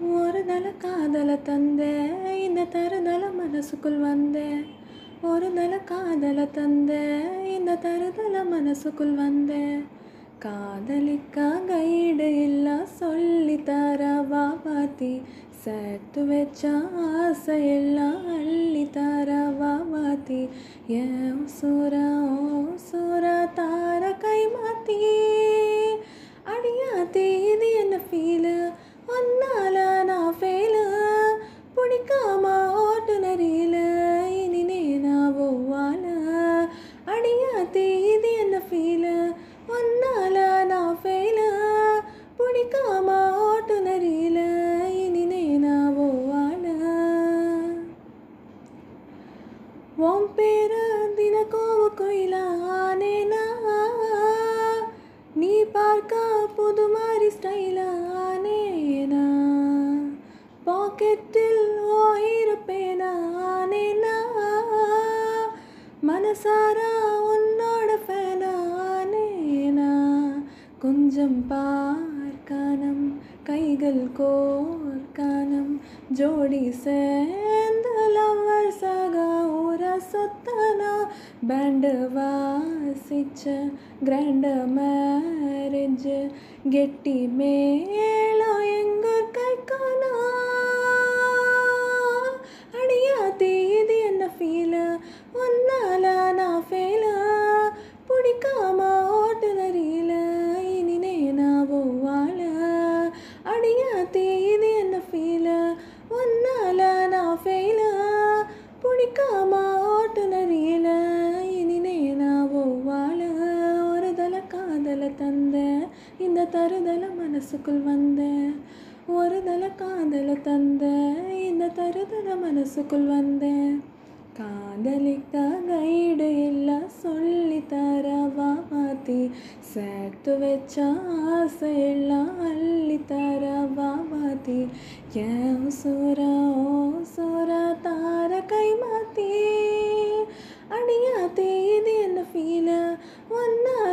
ஒரு தல காதல தந்த இந்த தருதல மனசுக்குள் வந்த ஒரு தல காதல தந்த இந்த தருதல மனசுக்குள் வந்த காதலிக்கா கைடு இல்ல சொல்லி தரவா பாத்தி சேர்த்து வச்ச ஆசையெல்லாம் அள்ளி தரவா மாத்தி ஏன் சூரா ஓ சூரா தார கை மாத்தி அடியாத்தி இது என்ன ஃபீலு ஒன்னால நான் ஃபெயிலு பிடிக்காம ஓட்டுநரியில இனி நேனா ஒவ்வால அடியாத்தி இது என்ன ஃபீலு ஒன்னால நான் ஃபெயிலு பிடிக்காம ஓட்டுநரியில இனி நேனா ஒவ்வால உன் பேரு தினக்கோவ கோயிலானேனா நீ பார்க்க புது மாதிரி ஸ்டைலானேனா பாக்கெட்டில் ஓ இருப்பேனானேனா மனசாரா உன்னோட ஃபேனானேனா கொஞ்சம் பார்க்கானம் கைகள் கோர்க்கானம் ஜோடி சேர்ந்து லவ்வர்ஸாக ஊர சொத்தனா பேண்டு வாசிச்ச கிராண்ட மேரேஜ் கெட்டி மேளம் எங்க கைக்கானா அடியாத்தி இது என்ன ஃபீலு ஒன்னால நான் ஃபெயிலு பிடிக்காம ஓட்டுநரியில இனி நேனா ஒவ்வால அடியாத்தி இது என்ன ஃபீலு ஒன்னால நான் ஃபெயிலு பிடிக்காம ஓட்டுநரியில இனி நேனா ஒவ்வால ஒரு தல காதல தந்த இந்த தருதல மனசுக்குள் வந்த ஒரு தல காதல தந்த இந்த தருதல மனசுக்குள் வந்த காதலிக்க கைடு இல்ல சொல்லி தரவா மாத்தி சேர்த்து வச்ச ஆசையெல்லாம் அள்ளி தரவா மாத்தி ஏன் சூரா ஓ சூரா தார கை மாத்தி அடியாத்தி இது என்ன ஃபீல ஒன்னா